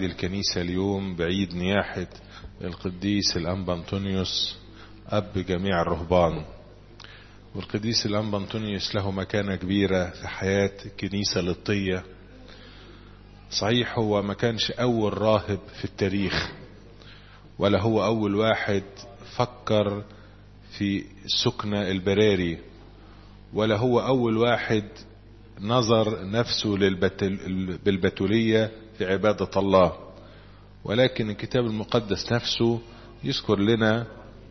عيد الكنيسة اليوم بعيد نياحة القديس الأنبا أنطونيوس أب جميع الرهبان والقديس الأنبا أنطونيوس له مكانة كبيرة في حياة الكنيسة القبطية صحيح هو ما كانش أول راهب في التاريخ ولا هو أول واحد فكر في سكنة البراري ولا هو أول واحد نظر نفسه للبتل بالبتولية في عبادة الله ولكن الكتاب المقدس نفسه يذكر لنا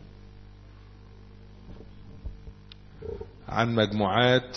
عن مجموعات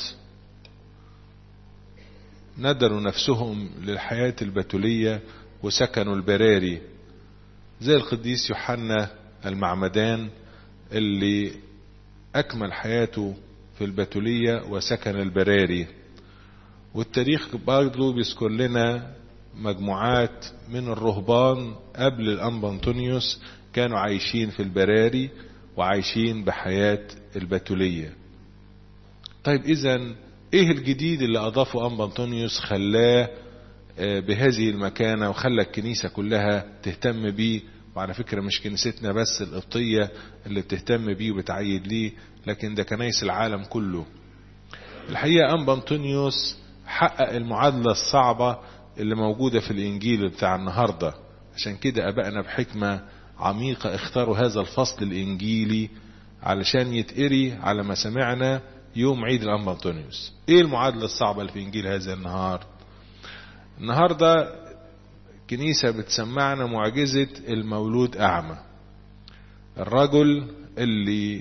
ندروا نفسهم للحياة البتولية وسكنوا البراري زي القديس يوحنا المعمدان اللي أكمل حياته في البتولية وسكن البراري والتاريخ برضه بيذكر لنا مجموعات من الرهبان قبل الأنبا أنطونيوس كانوا عايشين في البراري وعايشين بحياة البتولية طيب إذا إيه الجديد اللي أضافه أنبا أنطونيوس خلاه بهذه المكانة وخلى الكنيسة كلها تهتم بيه وعلى فكرة مش كنيستنا بس القبطية اللي بتهتم بيه وبتعيد ليه لكن ده كنايس العالم كله الحقيقة أنبا أنطونيوس حقق المعادلة الصعبة اللي موجودة في الإنجيل بتاع النهاردة عشان كده أبائنا بحكمة عميقة اختاروا هذا الفصل الإنجيلي علشان يتقري على ما سمعنا يوم عيد الأنبا أنطونيوس إيه المعادلة الصعبة اللي في إنجيل هذا النهار النهاردة كنيسة بتسمعنا معجزة المولود أعمى الرجل اللي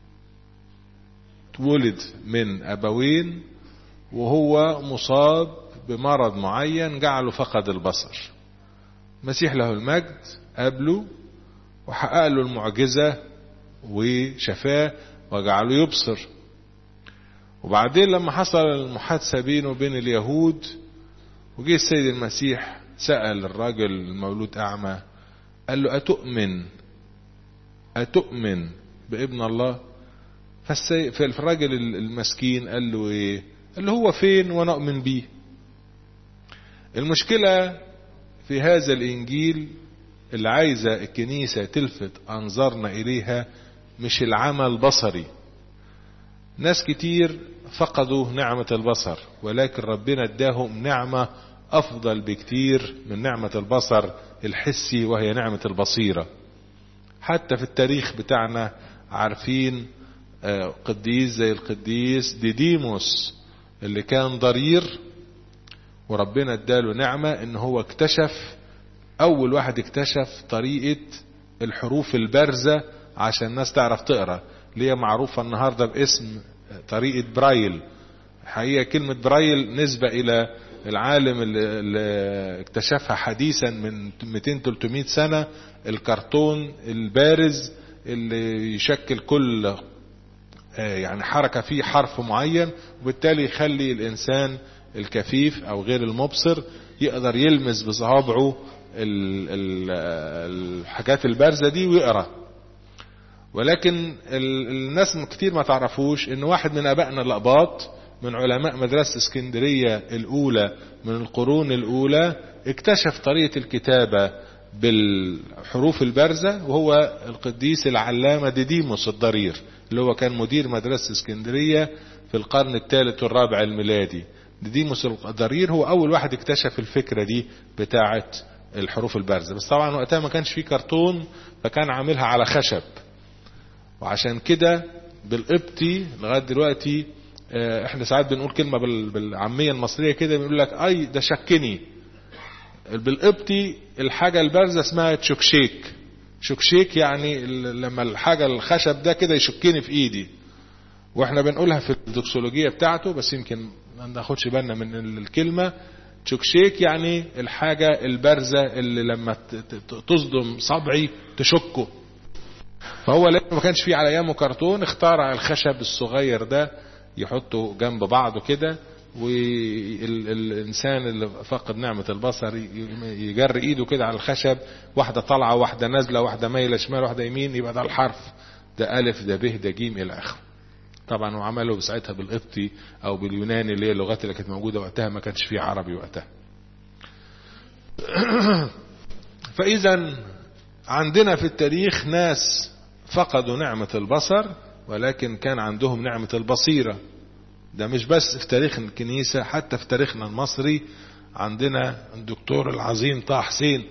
اتولد من أبوين وهو مصاب بمرض معين جعله فقد البصر مسيح له المجد قابله وحقق له المعجزة وشفاه وجعله يبصر وبعدين لما حصل المحادثة بينه وبين اليهود وجه السيد المسيح سأل الراجل المولود أعمى قال له أتؤمن أتؤمن بابن الله فالراجل المسكين قال له إيه قال له هو فين وأنا أؤمن بيه المشكلة في هذا الإنجيل اللي عايزة الكنيسة تلفت أنظارنا إليها مش العمى البصري ناس كتير فقدوا نعمة البصر ولكن ربنا اداهم نعمة أفضل بكتير من نعمة البصر الحسي وهي نعمة البصيرة حتى في التاريخ بتاعنا عارفين قديس زي القديس ديديموس اللي كان ضرير وربنا اداله نعمة ان هو اكتشف اول واحد اكتشف طريقة الحروف البارزة عشان الناس تعرف تقرأ اللي هي معروفة النهاردة باسم طريقة برايل حقيقة كلمة برايل نسبة الى العالم اللي, اللي اكتشفها حديثا من 200-300 سنة الكرتون البارز اللي يشكل كل يعني حركة فيه حرف معين وبالتالي يخلي الإنسان الكفيف أو غير المبصر يقدر يلمس بصوابعه الحاجات البارزة دي ويقرأ ولكن الناس كتير ما تعرفوش ان واحد من ابائنا الاباط من علماء مدرسة اسكندرية الاولى من القرون الاولى اكتشف طريقة الكتابة بالحروف البارزة وهو القديس العلامة ديديموس الضرير اللي هو كان مدير مدرسة اسكندرية في القرن الثالث والرابع الميلادي ديديموس الضرير هو اول واحد اكتشف الفكرة دي بتاعة الحروف البارزة بس طبعا وقتها ما كانش فيه كرتون فكان عاملها على خشب وعشان كده بالقبطي لغاية دلوقتي احنا ساعات بنقول كلمة بالعامية المصرية كده بنقول لك اي ده شكني بالقبطي الحاجة البارزة اسمها تشكشيك شكشيك يعني لما الحاجة الخشب ده كده يشكني في ايدي واحنا بنقولها في الدوكسولوجية بتاعته بس يمكن ما ناخدش بالنا من الكلمة تشكشيك يعني الحاجة البارزة اللي لما تصدم صبعي تشكه فهو لما ما كانش فيه على ايامه كرتون اخترع الخشب الصغير ده يحطه جنب بعضه كده والإنسان اللي فقد نعمة البصر يجر إيده كده على الخشب واحدة طالعة واحدة نازلة واحدة مايلة شمال واحدة يمين يبقى ده الحرف ده ألف ده ب ده جيم إلى آخره طبعا وعملوا ساعتها بالقبطي أو باليوناني اللي هي اللغات اللي كانت موجودة وقتها ما كانش فيه عربي وقتها فإذا عندنا في التاريخ ناس فقدوا نعمة البصر ولكن كان عندهم نعمة البصيرة ده مش بس في تاريخ الكنيسة حتى في تاريخنا المصري عندنا الدكتور العظيم طه حسين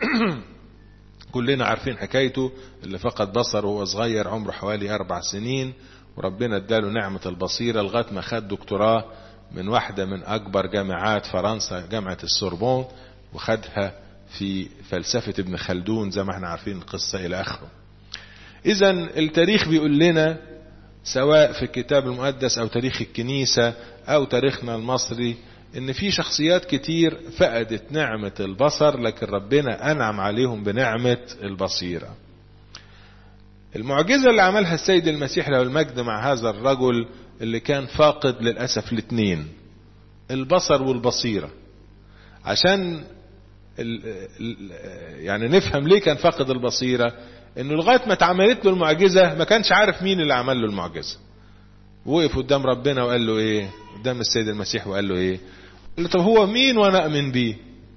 كلنا عارفين حكايته اللي فقد بصره وهو صغير عمره حوالي أربع سنين وربنا اداله نعمة البصيرة لغاية ما خد دكتوراه من واحدة من أكبر جامعات فرنسا جامعة السوربون وخدها في فلسفة ابن خلدون زي ما احنا عارفين القصة إلى آخره إذا التاريخ بيقول لنا سواء في الكتاب المقدس أو تاريخ الكنيسة أو تاريخنا المصري إن في شخصيات كتير فقدت نعمة البصر لكن ربنا أنعم عليهم بنعمة البصيرة. المعجزة اللي عملها السيد المسيح له المجد مع هذا الرجل اللي كان فاقد للأسف الاثنين البصر والبصيرة عشان ال ال يعني نفهم ليه كان فاقد البصيرة انه لغاية ما اتعملت له المعجزة ما كانش عارف مين اللي عمل له المعجزة وقف قدام ربنا وقال له ايه قدام السيد المسيح وقال له ايه قال له طب هو مين وانا اؤمن بيه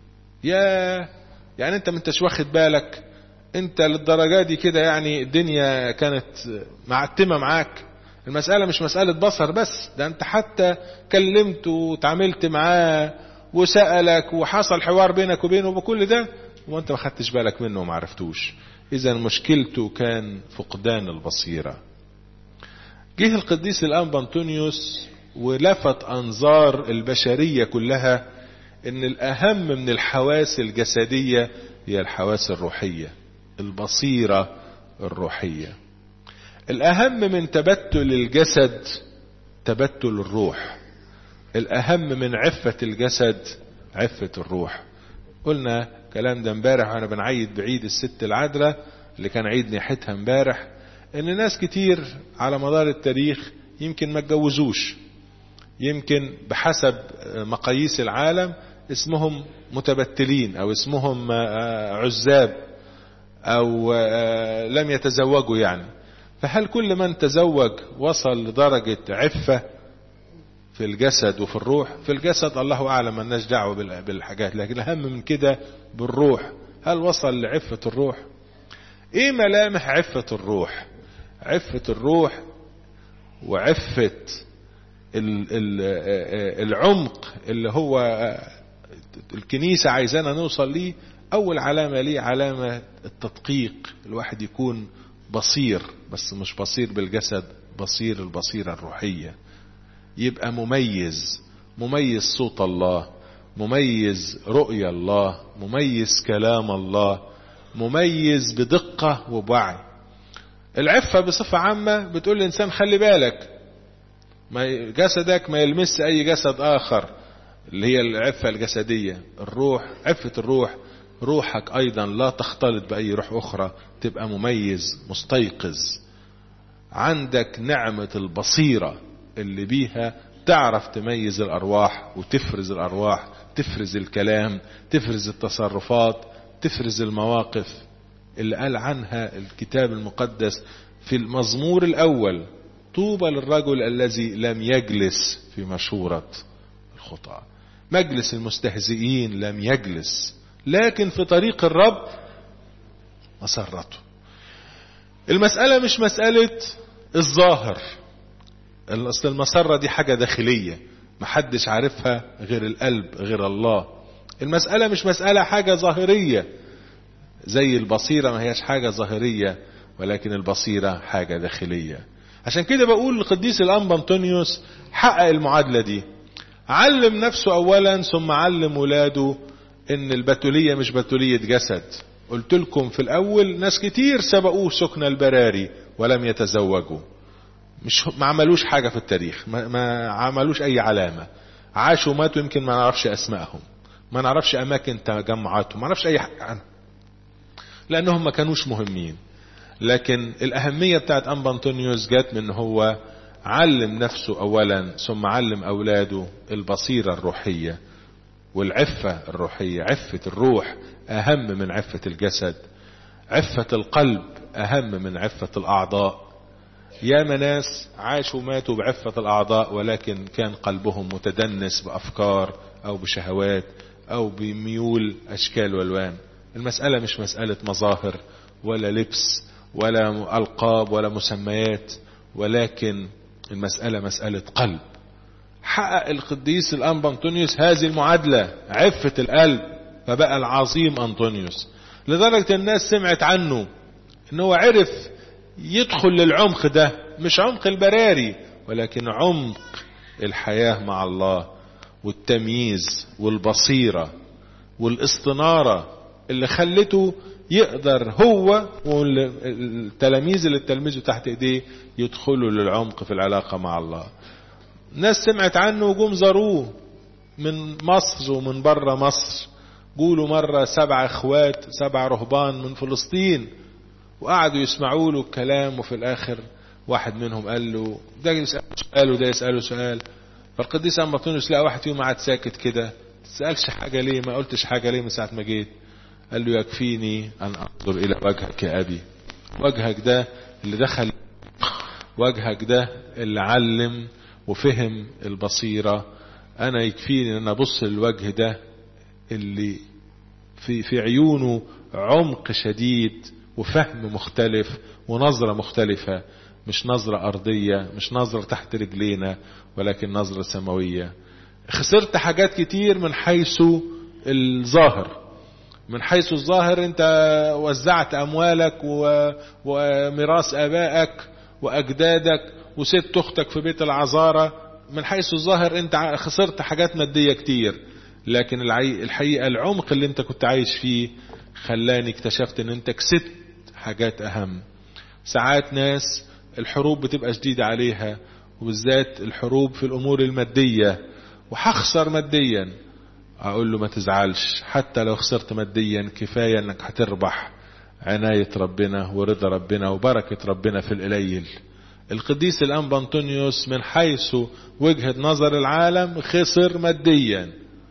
يا يعني انت ما انتش واخد بالك انت للدرجة دي كده يعني الدنيا كانت معتمة معاك المسألة مش مسألة بصر بس ده انت حتى كلمته وتعاملت معاه وسألك وحصل حوار بينك وبينه وبكل ده وانت ما خدتش بالك منه وما عرفتوش اذا مشكلته كان فقدان البصيرة جه القديس الانبا انطونيوس ولفت انظار البشرية كلها ان الاهم من الحواس الجسدية هي الحواس الروحية البصيرة الروحية الاهم من تبتل الجسد تبتل الروح الاهم من عفة الجسد عفة الروح قلنا كلام ده امبارح وانا بنعيد بعيد الست العذراء اللي كان عيد نيحتها امبارح ان ناس كتير على مدار التاريخ يمكن ما اتجوزوش يمكن بحسب مقاييس العالم اسمهم متبتلين او اسمهم عزاب او لم يتزوجوا يعني فهل كل من تزوج وصل لدرجة عفة في الجسد وفي الروح في الجسد الله اعلم مالناش دعوه بالحاجات لكن الاهم من كده بالروح هل وصل لعفه الروح ايه ملامح عفه الروح عفه الروح وعفه العمق اللي هو الكنيسه عايزانا نوصل ليه اول علامه ليه علامه التدقيق الواحد يكون بصير بس مش بصير بالجسد بصير البصيره الروحيه يبقى مميز مميز صوت الله مميز رؤيا الله مميز كلام الله مميز بدقة وبوعي العفة بصفة عامة بتقول للإنسان خلي بالك ما جسدك ما يلمس أي جسد آخر اللي هي العفة الجسدية الروح عفة الروح روحك أيضا لا تختلط بأي روح أخرى تبقى مميز مستيقظ عندك نعمة البصيرة اللي بيها تعرف تميز الارواح وتفرز الارواح تفرز الكلام تفرز التصرفات تفرز المواقف اللي قال عنها الكتاب المقدس في المزمور الاول طوبى للرجل الذي لم يجلس في مشورة الخطأ مجلس المستهزئين لم يجلس لكن في طريق الرب مسرته المسألة مش مسألة الظاهر اصل المسرة دي حاجة داخلية محدش عارفها غير القلب غير الله المسألة مش مسألة حاجة ظاهرية زي البصيرة ما هيش حاجة ظاهرية ولكن البصيرة حاجة داخلية عشان كده بقول للقديس الأنبا أنطونيوس حقق المعادلة دي علم نفسه أولا ثم علم ولاده إن البتولية مش بتولية جسد قلت لكم في الأول ناس كتير سبقوه سكن البراري ولم يتزوجوا مش ما عملوش حاجة في التاريخ ما, ما عملوش أي علامة عاشوا وماتوا يمكن ما نعرفش أسمائهم ما نعرفش أماكن تجمعاتهم ما نعرفش أي حاجة عنهم لأنهم ما كانوش مهمين لكن الأهمية بتاعت أنبا أنطونيوس جت من هو علم نفسه أولا ثم علم أولاده البصيرة الروحية والعفة الروحية عفة الروح أهم من عفة الجسد عفة القلب أهم من عفة الأعضاء ياما ناس عاشوا ماتوا بعفة الأعضاء ولكن كان قلبهم متدنس بأفكار أو بشهوات أو بميول أشكال والوان المسألة مش مسألة مظاهر ولا لبس ولا ألقاب ولا مسميات ولكن المسألة مسألة قلب حقق القديس الأنبا أنطونيوس هذه المعادلة عفة القلب فبقى العظيم أنطونيوس لدرجة الناس سمعت عنه ان هو عرف يدخل للعمق ده مش عمق البراري ولكن عمق الحياة مع الله والتمييز والبصيرة والاستنارة اللي خلته يقدر هو والتلاميذ اللي التلميذ تحت ايديه يدخلوا للعمق في العلاقة مع الله ناس سمعت عنه وجم زاروه من مصر ومن بره مصر قولوا مرة سبع اخوات سبع رهبان من فلسطين وقعدوا يسمعوا له الكلام وفي الاخر واحد منهم قال له ده يسأله سؤال وده يسأله سؤال فالقديس أما طونس لقى واحد فيهم قعد ساكت كده تسألش حاجة ليه ما قلتش حاجة ليه من ساعة ما جيت قال له يكفيني أن أنظر إلى وجهك يا أبي وجهك ده اللي دخل وجهك ده اللي علم وفهم البصيرة أنا يكفيني أن أبص للوجه ده اللي في في عيونه عمق شديد وفهم مختلف ونظرة مختلفة مش نظرة أرضية مش نظرة تحت رجلينا ولكن نظرة سماوية خسرت حاجات كتير من حيث الظاهر من حيث الظاهر انت وزعت اموالك و... وميراث ابائك واجدادك وسبت اختك في بيت العذارة من حيث الظاهر انت خسرت حاجات مادية كتير لكن الحقيقة العمق اللي انت كنت عايش فيه خلاني اكتشفت ان انت كسبت حاجات اهم ساعات ناس الحروب بتبقى شديدة عليها وبالذات الحروب في الامور المادية وهخسر ماديا اقول له ما تزعلش حتى لو خسرت ماديا كفاية انك هتربح عناية ربنا ورضا ربنا وبركة ربنا في القليل القديس الانبا انطونيوس من حيث وجهة نظر العالم خسر ماديا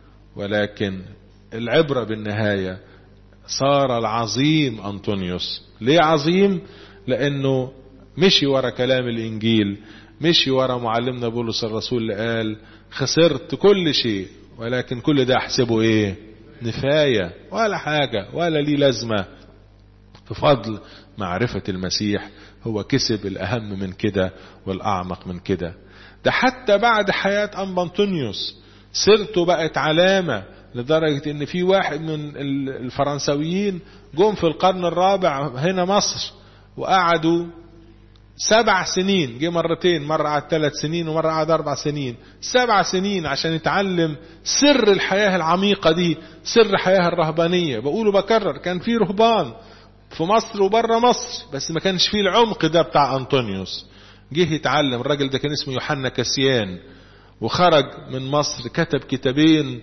ولكن العبرة بالنهاية صار العظيم أنطونيوس ليه عظيم لأنه مشي ورا كلام الإنجيل مشي ورا معلمنا بولس الرسول اللي قال خسرت كل شيء ولكن كل ده أحسبه إيه نفاية ولا حاجة ولا ليه لازمة بفضل معرفة المسيح هو كسب الأهم من كده والأعمق من كده ده حتى بعد حياة أنبا أنطونيوس سيرته بقت علامة لدرجة ان في واحد من الفرنسويين جم في القرن الرابع هنا مصر وقعدوا سبع سنين جه مرتين مرة قعد ثلاث سنين ومرة قعد أربع سنين سبع سنين عشان يتعلم سر الحياة العميقة دي سر الحياة الرهبانية بقوله بكرر كان في رهبان في مصر وبره مصر بس ما كانش فيه العمق ده بتاع أنطونيوس جه يتعلم الراجل ده كان اسمه يوحنا كاسيان وخرج من مصر كتب كتابين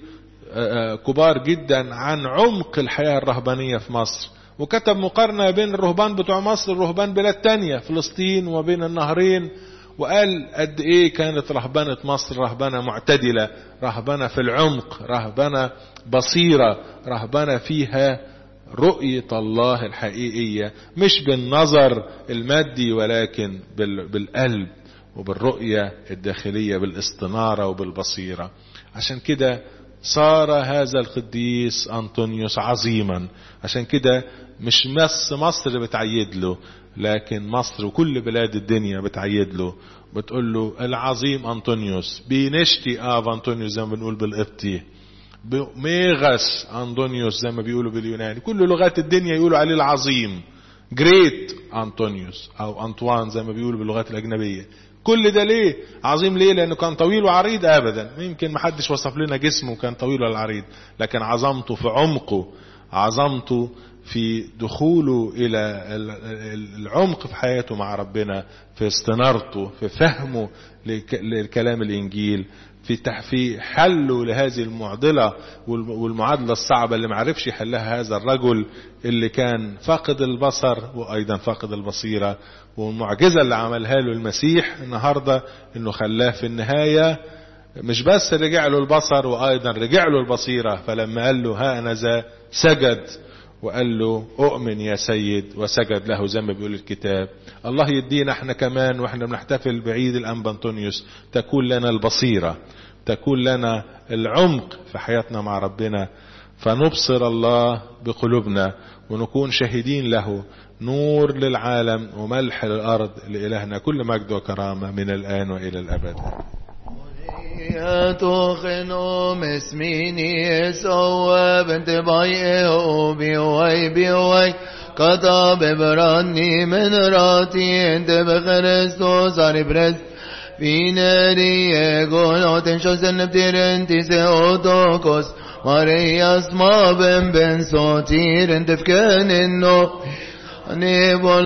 كبار جدا عن عمق الحياة الرهبانية في مصر وكتب مقارنة بين الرهبان بتوع مصر والرهبان بلاد تانية فلسطين وبين النهرين وقال قد ايه كانت رهبنة مصر رهبنة معتدلة رهبنة في العمق رهبنة بصيرة رهبنة فيها رؤية الله الحقيقية مش بالنظر المادي ولكن بالقلب وبالرؤية الداخلية بالاستنارة وبالبصيرة عشان كده صار هذا القديس أنطونيوس عظيما عشان كده مش بس مصر بتعيد له لكن مصر وكل بلاد الدنيا بتعيد له بتقول له العظيم أنطونيوس بينشتي آف أنطونيوس زي ما بنقول بالقبطي ميغس أنطونيوس زي ما بيقولوا باليوناني كل لغات الدنيا يقولوا عليه العظيم جريت أنطونيوس أو أنطوان زي ما بيقولوا باللغات الأجنبية كل ده ليه عظيم ليه لانه كان طويل وعريض ابدا يمكن ما حدش وصف لنا جسمه كان طويل ولا عريض لكن عظمته في عمقه عظمته في دخوله الى العمق في حياته مع ربنا في استنارته في فهمه لكلام الانجيل في في حله لهذه المعضلة والمعادلة الصعبة اللي معرفش يحلها هذا الرجل اللي كان فاقد البصر وأيضا فاقد البصيرة والمعجزة اللي عملها له المسيح النهاردة انه خلاه في النهاية مش بس رجع له البصر وأيضا رجع له البصيرة فلما قال له ها أنا ذا سجد وقال له اؤمن يا سيد وسجد له زي ما بيقول الكتاب الله يدينا احنا كمان واحنا بنحتفل بعيد الانبا انطونيوس تكون لنا البصيرة تكون لنا العمق في حياتنا مع ربنا فنبصر الله بقلوبنا ونكون شاهدين له نور للعالم وملح للأرض لإلهنا كل مجد وكرامة من الآن وإلى الأبد يتوخنو مسميني سوى بنت بايئه بيوي بيوي قطع ببراني من راتي انت بخرستوس عري برست في ناري يقول تنشو سنبتير انت سيوتوكوس ماريا اسما بن بن صوتير انت فكان النو نيبول